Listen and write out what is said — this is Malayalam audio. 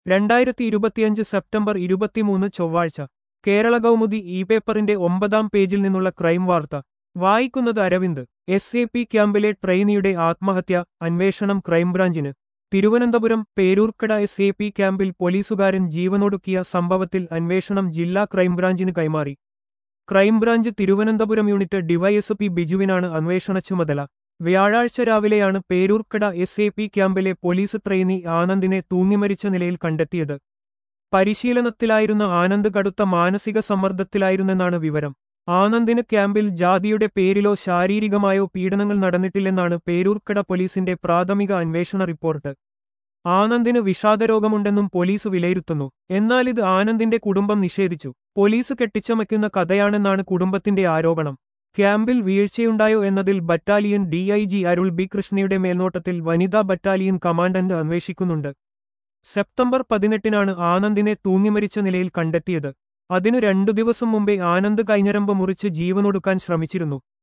രണ്ടായിരത്തി ഇരുപത്തിയഞ്ച് സെപ്റ്റംബർ ഇരുപത്തിമൂന്ന് ചൊവ്വാഴ്ച കേരള കൗമുദി ഇ പേപ്പറിന്റെ ഒമ്പതാം പേജിൽ നിന്നുള്ള ക്രൈം വാർത്ത വായിക്കുന്നത് അരവിന്ദ് എസ് എ പി ക്യാമ്പിലെ ട്രെയിനിയുടെ ആത്മഹത്യ അന്വേഷണം ക്രൈംബ്രാഞ്ചിന് Thiruvananthapuram Peroorkada S A P ക്യാമ്പിൽ പോലീസുകാരൻ ജീവനൊടുക്കിയ സംഭവത്തിൽ അന്വേഷണം ജില്ലാ ക്രൈംബ്രാഞ്ചിന് കൈമാറി ക്രൈംബ്രാഞ്ച് തിരുവനന്തപുരം യൂണിറ്റ് ഡിവൈഎസ്പി ബിജുവിനാണ് അന്വേഷണ ചുമതല വ്യാഴാഴ്ച രാവിലെയാണ് പേരൂർക്കട എസ് എ പി ക്യാമ്പിലെ പോലീസ് ട്രെയിനി ആനന്ദിനെ തൂങ്ങിമരിച്ച നിലയിൽ കണ്ടെത്തിയത് പരിശീലനത്തിലായിരുന്ന ആനന്ദ് കടുത്ത മാനസിക സമ്മർദ്ദത്തിലായിരുന്നെന്നാണ് വിവരം ആനന്ദിന് ക്യാമ്പിൽ ജാതിയുടെ പേരിലോ ശാരീരികമായോ പീഡനങ്ങൾ നടന്നിട്ടില്ലെന്നാണ് പേരൂർക്കട പോലീസിന്റെ പ്രാഥമിക അന്വേഷണ റിപ്പോർട്ട് ആനന്ദിന് വിഷാദരോഗമുണ്ടെന്നും പോലീസ് വിലയിരുത്തുന്നു എന്നാൽ ഇത് ആനന്ദിന്റെ കുടുംബം നിഷേധിച്ചു പോലീസ് കെട്ടിച്ചമയ്ക്കുന്ന കഥയാണെന്നാണ് കുടുംബത്തിന്റെ ആരോപണം ക്യാമ്പിൽ വീഴ്ചയുണ്ടായോ എന്നതിൽ ബറ്റാലിയൻ ഡിഐജി അരുൾ ബി കൃഷ്ണയുടെ മേൽനോട്ടത്തിൽ വനിതാ ബറ്റാലിയൻ കമാൻഡന്റ് അന്വേഷിക്കുന്നുണ്ട് സെപ്റ്റംബർ പതിനെട്ടിനാണ് ആനന്ദിനെ തൂങ്ങിമരിച്ച നിലയിൽ കണ്ടെത്തിയത് അതിനു രണ്ടു ദിവസം മുമ്പേ ആനന്ദ് കൈഞ്ഞരമ്പ് മുറിച്ച് ജീവനൊടുക്കാൻ ശ്രമിച്ചിരുന്നു